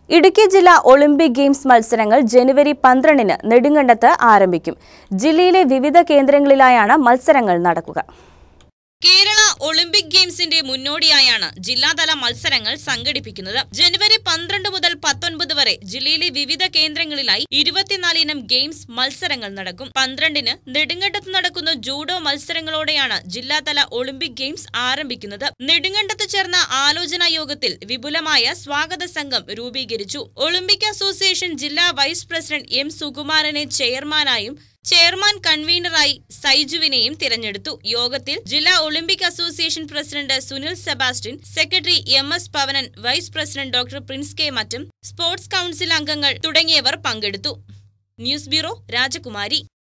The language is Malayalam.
ഇടുക്കി ജില്ലാ ഒളിമ്പിക് ഗെയിംസ് മത്സരങ്ങൾ ജനുവരി പന്ത്രണ്ടിന് നെടുങ്കണ്ടത്ത് ആരംഭിക്കും ജില്ലയിലെ വിവിധ കേന്ദ്രങ്ങളിലായാണ് മത്സരങ്ങൾ നടക്കുക കേരള ഒളിമ്പിക് ഗെയിംസിന്റെ മുന്നോടിയായാണ് ജില്ലാതല മത്സരങ്ങൾ സംഘടിപ്പിക്കുന്നത് ജനുവരി പന്ത്രണ്ട് മുതൽ പത്തൊൻപത് വരെ ജില്ലയിലെ വിവിധ കേന്ദ്രങ്ങളിലായി ഇരുപത്തിനാല് ഇനം ഗെയിംസ് മത്സരങ്ങൾ നടക്കും പന്ത്രണ്ടിന് നെടുങ്കണ്ടത്ത് നടക്കുന്ന ജൂഡോ മത്സരങ്ങളോടെയാണ് ജില്ലാതല ഒളിമ്പിക് ഗെയിംസ് ആരംഭിക്കുന്നത് നെടുങ്കണ്ടത്ത് ചേർന്ന ആലോചനാ യോഗത്തിൽ വിപുലമായ സ്വാഗത സംഘം രൂപീകരിച്ചു ഒളിമ്പിക് അസോസിയേഷൻ ജില്ലാ വൈസ് പ്രസിഡന്റ് എം സുകുമാരനെ ചെയർമാനായും ചെയർമാൻ കൺവീനറായി സൈജുവിനെയും തിരഞ്ഞെടുത്തു യോഗത്തിൽ ജില്ലാ Olympic association president Sunil Sebastian secretary M S Pavanan vice president doctor Prince K മറ്റും സ്പോർട്സ് കൌൺസിൽ അംഗങ്ങൾ തുടങ്ങിയവർ പങ്കെടുത്തു ന്യൂസ് ബ്യൂറോ രാജകുമാരി